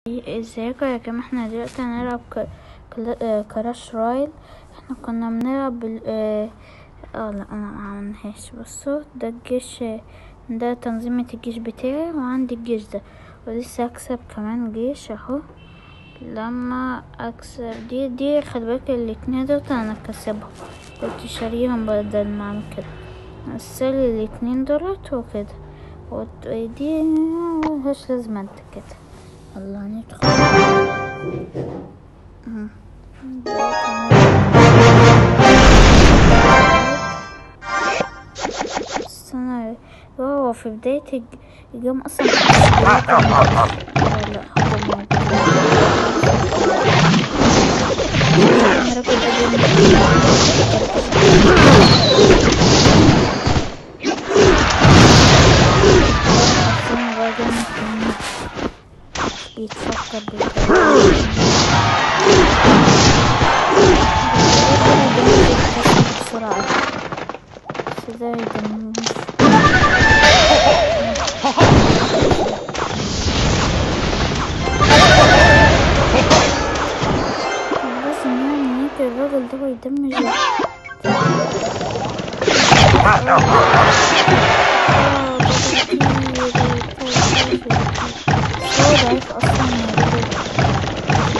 ازيكم يا جماعة احنا دلوقتي هنلعب ك... كلا- آه، كراش رايل احنا كنا بنلعب بال اه آه، لا انا معملناهاش بصوا ده الجيش آه، ده تنظيمة الجيش بتاعي وعندي الجيش ده ولسه هكسب كمان جيش اهو لما اكسب دي دي خلي بالك الاتنين دول انا كسبهم كنت شاريهم بدل ما اعمل كده السالي الاتنين دولت وكده وت- دي ملهاش لازمة انت كده الله ندخل مم. بس انا هو في بداية الج- الجيم اصلا لا لا هو موجود الراجل ده بيعمل- بقى جامد بيتفكر بسرعة بس ده يدمرش لازم يعني هيك الراجل ده يدمج هو ضعيف اصلا يا راجل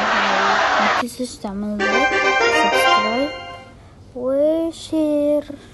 متنسوش تعملوا لايك سبسكرايب وشير